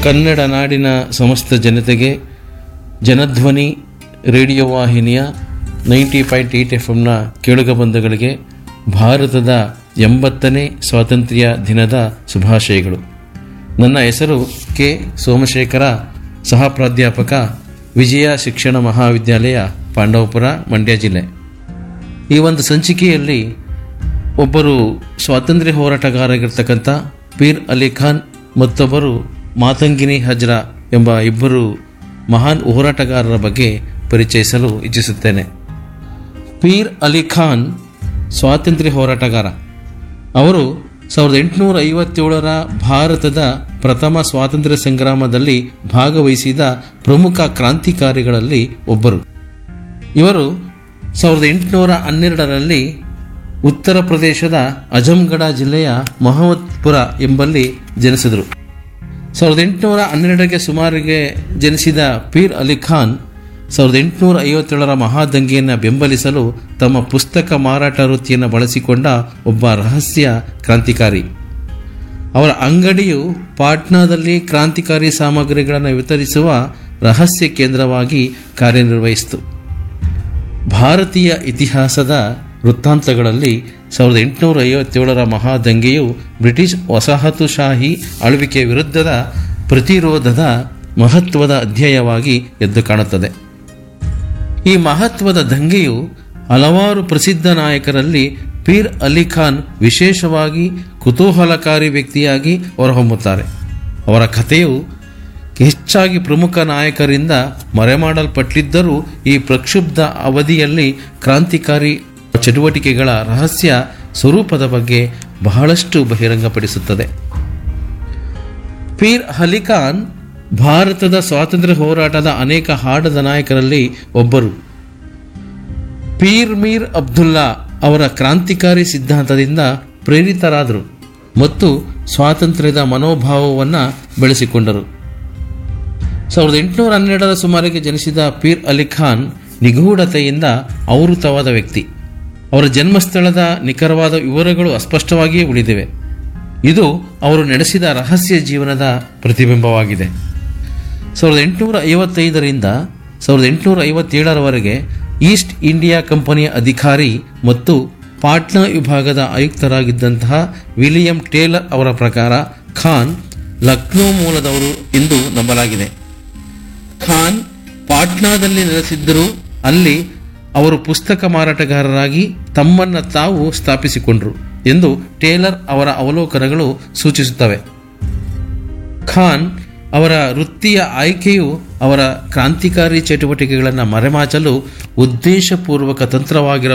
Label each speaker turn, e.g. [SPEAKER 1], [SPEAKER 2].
[SPEAKER 1] ಕನ್ನಡ ನಾಡಿನ ಸಮಸ್ತ ಜನತೆಗೆ ಜನಧ್ವನಿ ರೇಡಿಯೋ ವಾಹಿನಿಯ ನೈಂಟಿ ಪಾಯಿಂಟ್ ಏಯ್ಟ್ ಎಫ್ ಎಮ್ನ ಕೇಳುಗ ಬಂಧುಗಳಿಗೆ ಭಾರತದ ಎಂಬತ್ತನೇ ಸ್ವಾತಂತ್ರ್ಯ ದಿನದ ಶುಭಾಶಯಗಳು ನನ್ನ ಹೆಸರು ಕೆ ಸೋಮಶೇಖರ ಸಹ ಪ್ರಾಧ್ಯಾಪಕ ವಿಜಯ ಶಿಕ್ಷಣ ಮಹಾವಿದ್ಯಾಲಯ ಪಾಂಡವಪುರ ಮಂಡ್ಯ ಜಿಲ್ಲೆ ಈ ಒಂದು ಸಂಚಿಕೆಯಲ್ಲಿ ಒಬ್ಬರು ಸ್ವಾತಂತ್ರ್ಯ ಹೋರಾಟಗಾರರಾಗಿರ್ತಕ್ಕಂಥ ಪೀರ್ ಅಲಿ ಖಾನ್ ಮತ್ತೊಬ್ಬರು ಮಾತಂಗಿನಿ ಹಜ್ರಾ ಎಂಬ ಇಬ್ಬರು ಮಹಾನ್ ಹೋರಾಟಗಾರರ ಬಗ್ಗೆ ಪರಿಚಯಿಸಲು ಇಚ್ಛಿಸುತ್ತೇನೆ ಪೀರ್ ಅಲಿ ಖಾನ್ ಸ್ವಾತಂತ್ರ್ಯ ಹೋರಾಟಗಾರ ಅವರು ಸಾವಿರದ ಎಂಟುನೂರ ಐವತ್ತೇಳರ ಭಾರತದ ಪ್ರಥಮ ಸ್ವಾತಂತ್ರ್ಯ ಸಂಗ್ರಾಮದಲ್ಲಿ ಭಾಗವಹಿಸಿದ ಪ್ರಮುಖ ಕ್ರಾಂತಿಕಾರಿಗಳಲ್ಲಿ ಒಬ್ಬರು ಇವರು ಸಾವಿರದ ಎಂಟುನೂರ ಹನ್ನೆರಡರಲ್ಲಿ ಉತ್ತರ ಪ್ರದೇಶದ ಅಜಂಗಢ ಜಿಲ್ಲೆಯ ಮಹಮ್ಮದ್ಪುರ ಎಂಬಲ್ಲಿ ಜನಿಸಿದರು ಸಾವಿರದ ಎಂಟುನೂರ ಹನ್ನೆರಡಕ್ಕೆ ಸುಮಾರಿಗೆ ಜನಿಸಿದ ಪೀರ್ ಅಲಿ ಖಾನ್ ಸಾವಿರದ ಎಂಟುನೂರ ಐವತ್ತೇಳರ ಮಹಾದಂಗೆಯನ್ನು ಬೆಂಬಲಿಸಲು ತಮ್ಮ ಪುಸ್ತಕ ಮಾರಾಟ ವೃತ್ತಿಯನ್ನು ಬಳಸಿಕೊಂಡ ಒಬ್ಬ ರಹಸ್ಯ ಕ್ರಾಂತಿಕಾರಿ ಅವರ ಅಂಗಡಿಯು ಪಾಟ್ನಾದಲ್ಲಿ ಕ್ರಾಂತಿಕಾರಿ ಸಾಮಗ್ರಿಗಳನ್ನು ವಿತರಿಸುವ ರಹಸ್ಯ ಕೇಂದ್ರವಾಗಿ ಕಾರ್ಯನಿರ್ವಹಿಸಿತು ಭಾರತೀಯ ಇತಿಹಾಸದ ವೃತ್ತಾಂತಗಳಲ್ಲಿ ಸಾವಿರದ ಎಂಟುನೂರ ಐವತ್ತೇಳರ ಮಹಾದಂಗೆಯು ಬ್ರಿಟಿಷ್ ವಸಾಹತುಶಾಹಿ ಆಳ್ವಿಕೆ ವಿರುದ್ಧದ ಪ್ರತಿರೋಧದ ಮಹತ್ವದ ಅಧ್ಯಾಯವಾಗಿ ಎದ್ದು ಕಾಣುತ್ತದೆ ಈ ಮಹತ್ವದ ದಂಗೆಯು ಹಲವಾರು ಪ್ರಸಿದ್ಧ ನಾಯಕರಲ್ಲಿ ಪೀರ್ ಅಲಿ ಖಾನ್ ವಿಶೇಷವಾಗಿ ಕುತೂಹಲಕಾರಿ ವ್ಯಕ್ತಿಯಾಗಿ ಹೊರಹೊಮ್ಮುತ್ತಾರೆ ಅವರ ಕಥೆಯು ಹೆಚ್ಚಾಗಿ ಪ್ರಮುಖ ನಾಯಕರಿಂದ ಮರೆಮಾಡಲ್ಪಟ್ಟಿದ್ದರೂ ಈ ಪ್ರಕ್ಷುಬ್ಧ ಅವಧಿಯಲ್ಲಿ ಕ್ರಾಂತಿಕಾರಿ ಚಟುವಟಿಕೆಗಳ ರಹಸ್ಯ ಸ್ವರೂಪದ ಬಗ್ಗೆ ಬಹಳಷ್ಟು ಬಹಿರಂಗಪಡಿಸುತ್ತದೆ ಪೀರ್ ಅಲಿ ಖಾನ್ ಭಾರತದ ಸ್ವಾತಂತ್ರ್ಯ ಹೋರಾಟದ ಅನೇಕ ಹಾಡದ ನಾಯಕರಲ್ಲಿ ಒಬ್ಬರು ಪೀರ್ ಮೀರ್ ಅಬ್ದುಲ್ಲಾ ಅವರ ಕ್ರಾಂತಿಕಾರಿ ಸಿದ್ಧಾಂತದಿಂದ ಪ್ರೇರಿತರಾದರು ಮತ್ತು ಸ್ವಾತಂತ್ರ್ಯದ ಮನೋಭಾವವನ್ನು ಬೆಳೆಸಿಕೊಂಡರು ಸಾವಿರದ ಎಂಟುನೂರ ಹನ್ನೆರಡರ ಸುಮಾರಿಗೆ ಜನಿಸಿದ ಪೀರ್ ಅಲಿ ಖಾನ್ ನಿಗೂಢತೆಯಿಂದ ಆವೃತವಾದ ವ್ಯಕ್ತಿ ಅವರ ಜನ್ಮಸ್ಥಳದ ನಿಖರವಾದ ವಿವರಗಳು ಅಸ್ಪಷ್ಟವಾಗಿಯೇ ಉಳಿದಿವೆ ಇದು ಅವರು ನಡೆಸಿದ ರಹಸ್ಯ ಜೀವನದ ಪ್ರತಿಬಿಂಬವಾಗಿದೆ ಸಾವಿರದ ಎಂಟುನೂರ ಐವತ್ತೈದರಿಂದ ಸಾವಿರದ ಎಂಟುನೂರ ಐವತ್ತೇಳರವರೆಗೆ ಈಸ್ಟ್ ಇಂಡಿಯಾ ಕಂಪನಿಯ ಅಧಿಕಾರಿ ಮತ್ತು ಪಾಟ್ನಾ ವಿಭಾಗದ ಆಯುಕ್ತರಾಗಿದ್ದಂತಹ ವಿಲಿಯಂ ಟೇಲರ್ ಅವರ ಪ್ರಕಾರ ಖಾನ್ ಲಕ್ನೋ ಮೂಲದವರು ಎಂದು ನಂಬಲಾಗಿದೆ ಖಾನ್ ಪಾಟ್ನಾದಲ್ಲಿ ನೆಲೆಸಿದ್ದರೂ ಅಲ್ಲಿ ಅವರು ಪುಸ್ತಕ ಮಾರಾಟಗಾರರಾಗಿ ತಮ್ಮನ್ನ ತಾವು ಸ್ಥಾಪಿಸಿಕೊಂಡರು ಎಂದು ಟೇಲರ್ ಅವರ ಅವಲೋಕನಗಳು ಸೂಚಿಸುತ್ತವೆ ಖಾನ್ ಅವರ ವೃತ್ತಿಯ ಆಯ್ಕೆಯು ಅವರ ಕ್ರಾಂತಿಕಾರಿ ಚಟುವಟಿಕೆಗಳನ್ನು ಮರೆಮಾಚಲು ಉದ್ದೇಶಪೂರ್ವಕ ತಂತ್ರವಾಗಿರ